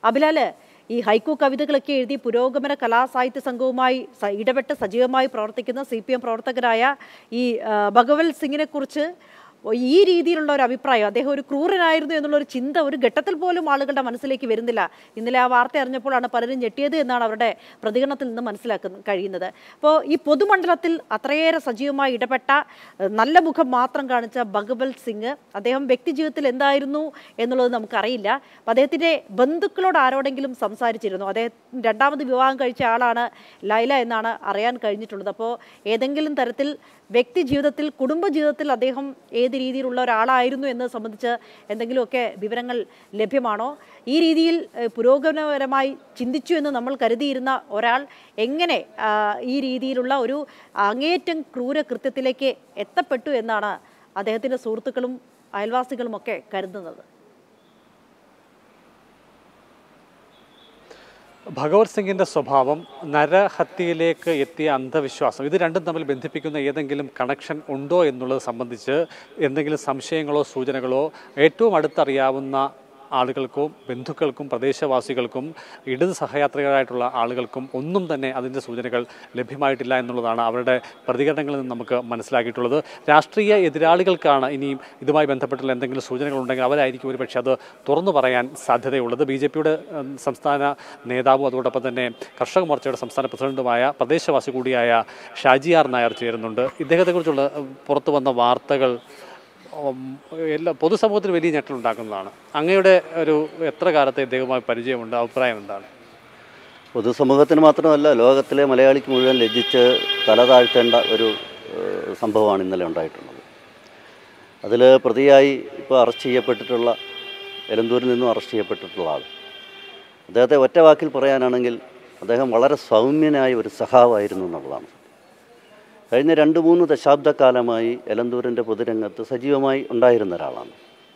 അബിലാല് ഈ ഹൈക്കു കവിതകളൊക്കെ എഴുതി പുരോഗമന കലാസാഹിത്യ സംഘവുമായി സ- ഇടപെട്ട് സജീവമായി പ്രവർത്തിക്കുന്ന സി പി എം പ്രവർത്തകരായ ഈ ആ, ഭഗവത് സിംഗിനെ കുറിച്ച് ഈ രീതിയിലുള്ള ഒരു അഭിപ്രായം അദ്ദേഹം ഒരു ക്രൂരനായിരുന്നു എന്നുള്ള ഒരു ചിന്ത ഒരു ഘട്ടത്തിൽ പോലും ആളുകളുടെ മനസ്സിലേക്ക് വരുന്നില്ല ഇന്നലെ ആ വാർത്ത അറിഞ്ഞപ്പോഴാണ് പലരും ഞെട്ടിയത് എന്നാണ് അവരുടെ പ്രതികരണത്തിൽ നിന്ന് മനസ്സിലാക്കുന്ന കഴിയുന്നത് അപ്പോൾ ഈ പൊതുമണ്ഡലത്തിൽ അത്രയേറെ സജീവമായി ഇടപെട്ട ഏഹ്, നല്ല മുഖം മാത്രം കാണിച്ച ഭഗവത് സിംഗ് അദ്ദേഹം വ്യക്തിജീവിതത്തിൽ എന്തായിരുന്നു എന്നുള്ളത് നമുക്കറിയില്ല അപ്പോൾ അദ്ദേഹത്തിൻ്റെ ബന്ധുക്കളോട് ആരോടെങ്കിലും സംസാരിച്ചിരുന്നു അദ്ദേഹം രണ്ടാമത് വിവാഹം കഴിച്ച ആളാണ് ലൈല എന്നാണ് അറിയാൻ കഴിഞ്ഞിട്ടുള്ളത് അപ്പോൾ ഏതെങ്കിലും തരത്തിൽ വ്യക്തി ജീവിതത്തിൽ കുടുംബ ജീവിതത്തിൽ അദ്ദേഹം ഏത് രീതിയിലുള്ള ഒരാളായിരുന്നു എന്നത് സംബന്ധിച്ച് എന്തെങ്കിലുമൊക്കെ വിവരങ്ങൾ ലഭ്യമാണോ ഈ രീതിയിൽ ഏഹ്, പുരോഗമനപരമായി ചിന്തിച്ചു എന്ന് നമ്മൾ കരുതിയിരുന്ന ഒരാൾ എങ്ങനെ ആ, ഈ രീതിയിലുള്ള ഒരു അങ്ങേയറ്റം ക്രൂര കൃത്യത്തിലേക്ക് എത്തപ്പെട്ടു എന്നാണ് അദ്ദേഹത്തിൻ്റെ സുഹൃത്തുക്കളും അയൽവാസികളുമൊക്കെ കരുതുന്നത് ഭഗവത് സിംഗിന്റെ സ്വഭാവം നരഹത്യയിലേക്ക് എത്തിയ അന്ധവിശ്വാസം ഇത് രണ്ടും തമ്മിൽ ബന്ധിപ്പിക്കുന്ന ഏതെങ്കിലും കണക്ഷൻ ഉണ്ടോ എന്നുള്ളത് സംബന്ധിച്ച് എന്തെങ്കിലും സംശയങ്ങളോ സൂചനകളോ ഏറ്റവും അടുത്തറിയാവുന്ന ആളുകൾക്കും ബന്ധുക്കൾക്കും പ്രദേശവാസികൾക്കും ഇടത് സഹയാത്രികരായിട്ടുള്ള ആളുകൾക്കും ഒന്നും തന്നെ അതിൻ്റെ സൂചനകൾ ലഭ്യമായിട്ടില്ല എന്നുള്ളതാണ് അവരുടെ പ്രതികരണങ്ങളിൽ നിന്ന് നമുക്ക് മനസ്സിലാക്കിയിട്ടുള്ളത് രാഷ്ട്രീയ എതിരാളികൾക്കാണ് ഇനിയും ഇതുമായി ബന്ധപ്പെട്ടുള്ള എന്തെങ്കിലും സൂചനകൾ ഉണ്ടെങ്കിൽ അവരായിരിക്കും ഒരു പക്ഷേ അത് തുറന്നു പറയാൻ സാധ്യതയുള്ളത് ബി ജെ പിയുടെ സംസ്ഥാന നേതാവും അതോടൊപ്പം തന്നെ കർഷക മോർച്ചയുടെ സംസ്ഥാന പ്രസിഡന്റുമായ പ്രദേശവാസി കൂടിയായ ഷാജി ആർ നായർ ചേരുന്നുണ്ട് ഇദ്ദേഹത്തെക്കുറിച്ചുള്ള ഉം, പുറത്തു വന്ന വാർത്തകൾ ഉം, എല്ലാ പൊതുസമൂഹത്തിന് വലിയ ഞെട്ടലുണ്ടാക്കുന്നതാണ് അങ്ങയുടെ ഒരു എത്ര കാലത്തെ ഇദ്ദേഹവുമായി പരിചയമുണ്ട് അഭിപ്രായം എന്താണ് പൊതുസമൂഹത്തിന് മാത്രമല്ല ലോകത്തിലെ മലയാളിക്ക് മുഴുവൻ ലജ്ജിച്ച് തല താഴ്ത്തേണ്ട ഒരു ഏഹ്, സംഭവമാണ് ഇന്നലെ ഉണ്ടായിട്ടുള്ളത് അതിൽ പ്രതിയായി ഇപ്പോൾ അറസ്റ്റ് ചെയ്യപ്പെട്ടിട്ടുള്ള എലന്തൂരിൽ നിന്നും അറസ്റ്റ് ചെയ്യപ്പെട്ടിട്ടുള്ള ആൾ അദ്ദേഹത്തെ ഒറ്റ വാക്കിൽ പറയാനാണെങ്കിൽ അദ്ദേഹം വളരെ സൗമ്യനായ ഒരു സഖാവായിരുന്നു എന്നുള്ളതാണ് കഴിഞ്ഞ രണ്ട് മൂന്ന് ദശാബ്ദക്കാലമായി എലന്തൂരിൻ്റെ പൊതുരംഗത്ത് സജീവമായി ഉണ്ടായിരുന്ന ഒരാളാണ്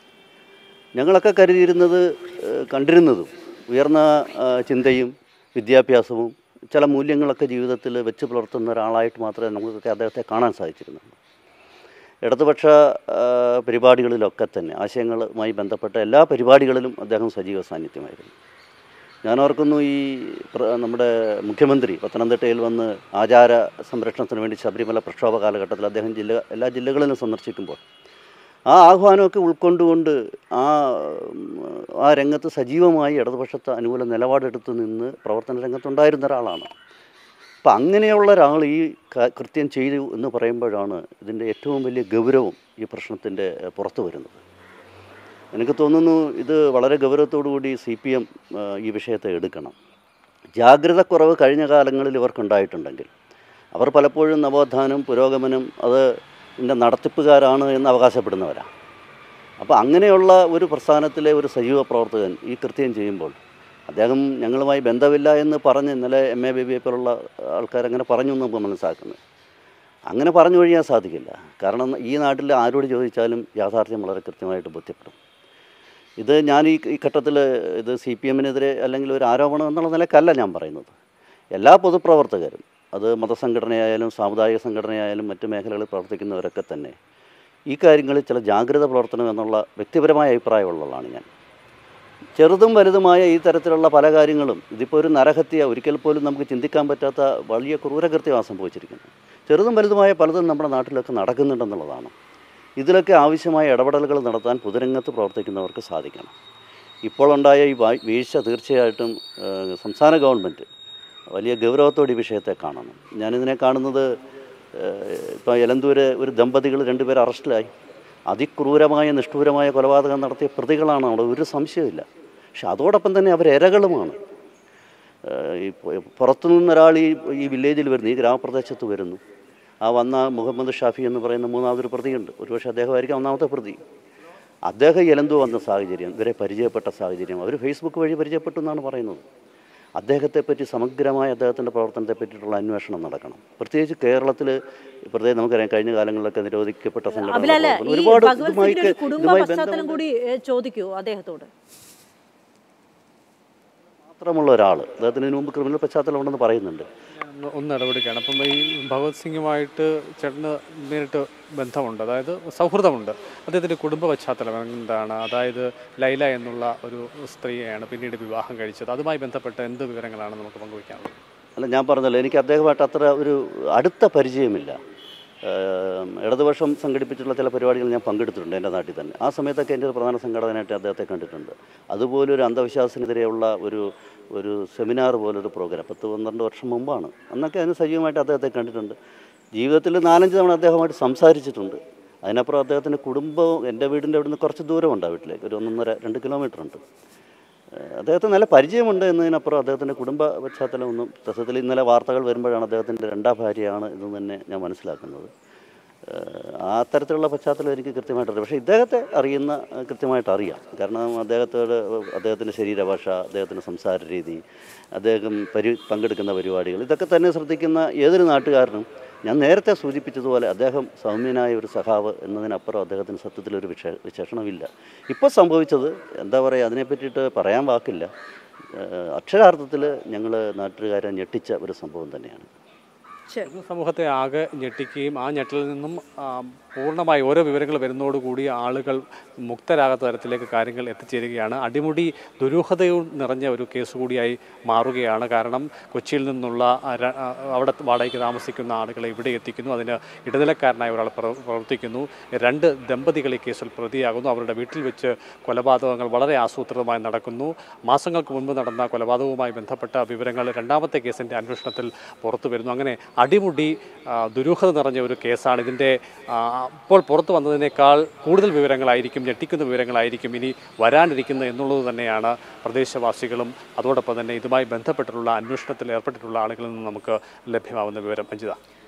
ഞങ്ങളൊക്കെ കരുതിയിരുന്നത് ഏഹ്, കണ്ടിരുന്നതും ഉയർന്ന ആ, ചിന്തയും വിദ്യാഭ്യാസവും ചില മൂല്യങ്ങളൊക്കെ ജീവിതത്തിൽ വെച്ച് പുലർത്തുന്ന ഒരാളായിട്ട് മാത്രമേ നമുക്കൊക്കെ അദ്ദേഹത്തെ കാണാൻ സാധിച്ചിരുന്നുള്ളൂ ഇടതുപക്ഷ ആ, പരിപാടികളിലൊക്കെ തന്നെ ആശയങ്ങളുമായി ബന്ധപ്പെട്ട എല്ലാ പരിപാടികളിലും അദ്ദേഹം സജീവ സാന്നിധ്യമായിരുന്നു ഞാൻ ഓർക്കുന്നു ഈ പ്ര- നമ്മുടെ മുഖ്യമന്ത്രി പത്തനംതിട്ടയിൽ വന്ന് ആചാര സംരക്ഷണത്തിന് വേണ്ടി ശബരിമല പ്രക്ഷോഭ കാലഘട്ടത്തിൽ അദ്ദേഹം ജില്ല എല്ലാ ജില്ലകളിലും സന്ദർശിക്കുമ്പോൾ ആ ആഹ്വാനമൊക്കെ ഉൾക്കൊണ്ടുകൊണ്ട് ആ ഉം, ആ രംഗത്ത് സജീവമായി ഇടതുപക്ഷത്തെ അനുകൂല നിലപാടെടുത്ത് നിന്ന് പ്രവർത്തന രംഗത്തുണ്ടായിരുന്ന ഒരാളാണ് അപ്പം അങ്ങനെയുള്ള ഒരാൾ ഈ ക- കൃത്യം ചെയ്തു എന്ന് പറയുമ്പോഴാണ് ഇതിൻ്റെ ഏറ്റവും വലിയ ഗൗരവം ഈ പ്രശ്നത്തിൻ്റെ പുറത്തു വരുന്നത് എനിക്ക് തോന്നുന്നു ഇത് വളരെ ഗൗരവത്തോടു കൂടി സി പി എം ഈ വിഷയത്തെ എടുക്കണം ജാഗ്രതക്കുറവ് കഴിഞ്ഞ കാലങ്ങളിൽ ഇവർക്കുണ്ടായിട്ടുണ്ടെങ്കിൽ അവർ പലപ്പോഴും നവോത്ഥാനം പുരോഗമനം അത് ഇതിൻ്റെ നടത്തിപ്പുകാരാണ് എന്ന് അവകാശപ്പെടുന്നവരാണ് അപ്പോൾ അങ്ങനെയുള്ള ഒരു പ്രസ്ഥാനത്തിലെ ഒരു സജീവ പ്രവർത്തകൻ ഈ കൃത്യം ചെയ്യുമ്പോൾ അദ്ദേഹം ഞങ്ങളുമായി ബന്ധമില്ല എന്ന് പറഞ്ഞ് ഇന്നലെ എം എ ബേബിയെ പോലുള്ള ആൾക്കാരങ്ങനെ പറഞ്ഞു എന്ന് നമുക്ക് മനസ്സിലാക്കുന്നത് അങ്ങനെ പറഞ്ഞു കഴിയാൻ സാധിക്കില്ല കാരണം ഈ നാട്ടിൽ ആരോട് ചോദിച്ചാലും യാഥാർത്ഥ്യം വളരെ കൃത്യമായിട്ട് ബോധ്യപ്പെടും ഇത് ഞാൻ ഈ ഈ ഘട്ടത്തിൽ ഇത് സി പി എമ്മിനെതിരെ അല്ലെങ്കിൽ ഒരു ആരോപണം എന്നുള്ള നിലക്കല്ല ഞാൻ പറയുന്നത് എല്ലാ പൊതുപ്രവർത്തകരും അത് മതസംഘടനയായാലും സാമുദായിക സംഘടനയായാലും മറ്റ് മേഖലകളിൽ പ്രവർത്തിക്കുന്നവരൊക്കെ തന്നെ ഈ കാര്യങ്ങളിൽ ചില ജാഗ്രത പുലർത്തണം എന്നുള്ള വ്യക്തിപരമായ അഭിപ്രായമുള്ളതാണ് ഞാൻ ചെറുതും വലുതുമായ ഈ തരത്തിലുള്ള പല കാര്യങ്ങളും ഇതിപ്പോൾ ഒരു നരഹത്യ ഒരിക്കൽ പോലും നമുക്ക് ചിന്തിക്കാൻ പറ്റാത്ത വലിയ ക്രൂരകൃത്യമാണ് സംഭവിച്ചിരിക്കുന്നത് ചെറുതും വലുതുമായ പലതും നമ്മുടെ നാട്ടിലൊക്കെ നടക്കുന്നുണ്ടെന്നുള്ളതാണ് ഇതിലൊക്കെ ആവശ്യമായ ഇടപെടലുകൾ നടത്താൻ പൊതുരംഗത്ത് പ്രവർത്തിക്കുന്നവർക്ക് സാധിക്കണം ഇപ്പോൾ ഉണ്ടായ ഈ വാ- വീഴ്ച തീർച്ചയായിട്ടും ഏഹ്, സംസ്ഥാന ഗവൺമെൻറ് വലിയ ഗൗരവത്തോടെ ഈ വിഷയത്തെ കാണണം ഞാനിതിനെ കാണുന്നത് ഇപ്പോൾ എലന്തൂര് ഒരു ദമ്പതികൾ രണ്ടുപേർ അറസ്റ്റിലായി അതിക്രൂരമായ നിഷ്ഠൂരമായ കൊലപാതകം നടത്തിയ പ്രതികളാണ് അവിടെ ഒരു സംശയമില്ല പക്ഷെ അതോടൊപ്പം തന്നെ അവർ ഇരകളുമാണ് ഏഹ് ഈ പു- പുറത്തുനിന്നൊരാൾ ഈ ഈ വില്ലേജിൽ വരുന്നു ഈ ഗ്രാമപ്രദേശത്ത് വരുന്നു ആ വന്ന മുഹമ്മദ് ഷാഫി എന്ന് പറയുന്ന മൂന്നാമതൊരു പ്രതിയുണ്ട് ഒരുപക്ഷെ അദ്ദേഹമായിരിക്കും ഒന്നാമത്തെ പ്രതി അദ്ദേഹം എലന്തു വന്ന സാഹചര്യം ഇവരെ പരിചയപ്പെട്ട സാഹചര്യം അവർ ഫേസ്ബുക്ക് വഴി പരിചയപ്പെട്ടു എന്നാണ് പറയുന്നത് അദ്ദേഹത്തെപ്പറ്റി സമഗ്രമായ അദ്ദേഹത്തിൻ്റെ പ്രവർത്തനത്തെ പറ്റിയിട്ടുള്ള അന്വേഷണം നടക്കണം പ്രത്യേകിച്ച് കേരളത്തിൽ പ്രത്യേകിച്ച് നമുക്കറിയാം കഴിഞ്ഞ കാലങ്ങളിലൊക്കെ നിരോധിക്കപ്പെട്ട അബിലാല് സംഘടനകൾ ഈ ഒരുപാട് ഭഗവത് ഇതുമായി സിംഗിന്റെ ഒരു കുടുംബ ഇതുമായി പശ്ചാത്തലം ബന്ധമുണ്ട് കൂടി ഏ, ചോദിക്കൂ അദ്ദേഹത്തോട് അത്തരമുള്ള ഒരാൾ അദ്ദേഹത്തിന് ഇതിനു മുമ്പ് ക്രിമിനൽ പശ്ചാത്തലം ഉണ്ടെന്ന് പറയുന്നുണ്ട് ഒന്ന് ഒന്ന് ഇടപെടുകയാണ് അപ്പം ഈ ഭഗത് സിംഗുമായിട്ട് ചേട്ടന് നേരിട്ട് ബന്ധമുണ്ട് അതായത് സൗഹൃദമുണ്ട് അദ്ദേഹത്തിൻ്റെ കുടുംബ പശ്ചാത്തലം എന്താണ് അതായത് ലൈല എന്നുള്ള ഒരു സ്ത്രീയെയാണ് പിന്നീട് വിവാഹം കഴിച്ചത് അതുമായി ബന്ധപ്പെട്ട എന്ത് വിവരങ്ങളാണ് നമുക്ക് പങ്കുവയ്ക്കാനുള്ളത് അല്ല ഞാൻ പറഞ്ഞല്ലോ എനിക്ക് അദ്ദേഹമായിട്ട് അത്ര ഒരു അടുത്ത പരിചയമില്ല ഏം, ഇടതുപക്ഷം സംഘടിപ്പിച്ചിട്ടുള്ള ചില പരിപാടികൾ ഞാൻ പങ്കെടുത്തിട്ടുണ്ട് എൻ്റെ നാട്ടിൽ തന്നെ ആ സമയത്തൊക്കെ എൻ്റെ ഒരു പ്രധാന സംഘടനയായിട്ട് അദ്ദേഹത്തെ കണ്ടിട്ടുണ്ട് അതുപോലെ ഒരു അന്ധവിശ്വാസത്തിനെതിരെയുള്ള ഒരു ഒരു സെമിനാർ പോലൊരു പ്രോഗ്രാം പത്ത് പന്ത്രണ്ട് വർഷം മുമ്പാണ് അന്നൊക്കെ അതിന് സജീവമായിട്ട് അദ്ദേഹത്തെ കണ്ടിട്ടുണ്ട് ജീവിതത്തിൽ നാലഞ്ച് തവണ അദ്ദേഹമായിട്ട് സംസാരിച്ചിട്ടുണ്ട് അതിനപ്പുറം അദ്ദേഹത്തിൻ്റെ കുടുംബവും എൻ്റെ വീടിൻ്റെ അവിടുന്ന് കുറച്ച് ദൂരമുണ്ട് ആ വീട്ടിലേക്ക് ഒരു ഒന്നൊന്നര രണ്ട് കിലോമീറ്റർ ഉണ്ട് ഏഹ് അദ്ദേഹത്തിന് നല്ല പരിചയമുണ്ട് എന്നതിനപ്പുറം അദ്ദേഹത്തിൻ്റെ കുടുംബ പശ്ചാത്തലമൊന്നും സത്യത്തിൽ ഇന്നലെ വാർത്തകൾ വരുമ്പോഴാണ് അദ്ദേഹത്തിൻ്റെ രണ്ടാം ഭാര്യയാണ് എന്ന് തന്നെ ഞാൻ മനസ്സിലാക്കുന്നത് ഏഹ് ആ തരത്തിലുള്ള പശ്ചാത്തലം എനിക്ക് കൃത്യമായിട്ട് അറിയാം പക്ഷേ ഇദ്ദേഹത്തെ അറിയുന്ന ഏഹ് കൃത്യമായിട്ട് അറിയാം കാരണം അദ്ദേഹത്തോട് അദ്ദേഹത്തിൻ്റെ ശരീരഭാഷ അദ്ദേഹത്തിൻ്റെ സംസാര രീതി അദ്ദേഹം പരി പങ്കെടുക്കുന്ന പരിപാടികൾ ഇതൊക്കെ തന്നെ ശ്രദ്ധിക്കുന്ന ഏതൊരു നാട്ടുകാരനും ഞാൻ നേരത്തെ സൂചിപ്പിച്ചതുപോലെ അദ്ദേഹം സൗമ്യനായ ഒരു സഖാവ് എന്നതിനപ്പുറം അദ്ദേഹത്തിന് സത്യത്തിൽ ഒരു വിശേ വിശേഷണമില്ല ഇപ്പോൾ സംഭവിച്ചത് എന്താ പറയുക അതിനെ പറ്റിയിട്ട് പറയാൻ വാക്കില്ല ഏഹ് അക്ഷരാർത്ഥത്തിൽ ഞങ്ങൾ നാട്ടുകാരെ ഞെട്ടിച്ച ഒരു സംഭവം തന്നെയാണ് ശരി പൊതു സമൂഹത്തെ ആകെ ഞെട്ടിക്കുകയും ആ ഞെട്ടലിൽ നിന്നും ആ, പൂർണ്ണമായി ഓരോ വിവരങ്ങൾ വരുന്നതോടുകൂടി ആളുകൾ മുക്തരാകാത്ത തരത്തിലേക്ക് കാര്യങ്ങൾ എത്തിച്ചേരുകയാണ് അടിമുടി ദുരൂഹതയും നിറഞ്ഞ ഒരു കേസ് കൂടിയായി മാറുകയാണ് കാരണം കൊച്ചിയിൽ നിന്നുള്ള ആ, ര- ആ, അവിടെ വാടകയ്ക്ക് താമസിക്കുന്ന ആളുകളെ ഇവിടെ എത്തിക്കുന്നു അതിന് ഇടനിലക്കാരനായ ഒരാൾ പ്രവ- പ്രവർത്തിക്കുന്നു രണ്ട് ദമ്പതികൾ ഈ കേസിൽ പ്രതിയാകുന്നു അവരുടെ വീട്ടിൽ വെച്ച് കൊലപാതകങ്ങൾ വളരെ ആസൂത്രിതമായി നടക്കുന്നു മാസങ്ങൾക്ക് മുൻപ് നടന്ന കൊലപാതകവുമായി ബന്ധപ്പെട്ട വിവരങ്ങൾ രണ്ടാമത്തെ കേസിൻ്റെ അന്വേഷണത്തിൽ പുറത്തു വരുന്നു അങ്ങനെ അടിമുടി ആ, ദുരൂഹത നിറഞ്ഞ ഒരു കേസാണ് ഇതിൻ്റെ ആ, ഇപ്പോൾ പുറത്തു വന്നതിനേക്കാൾ കൂടുതൽ വിവരങ്ങളായിരിക്കും ഞെട്ടിക്കുന്ന വിവരങ്ങളായിരിക്കും ഇനി വരാനിരിക്കുന്നത് എന്നുള്ളത് തന്നെയാണ് പ്രദേശവാസികളും അതോടൊപ്പം തന്നെ ഇതുമായി ബന്ധപ്പെട്ടിട്ടുള്ള അന്വേഷണത്തിൽ ഏർപ്പെട്ടിട്ടുള്ള ആളുകളിൽ നിന്ന് നമുക്ക് ലഭ്യമാവുന്ന വിവരം അഞ്ജിത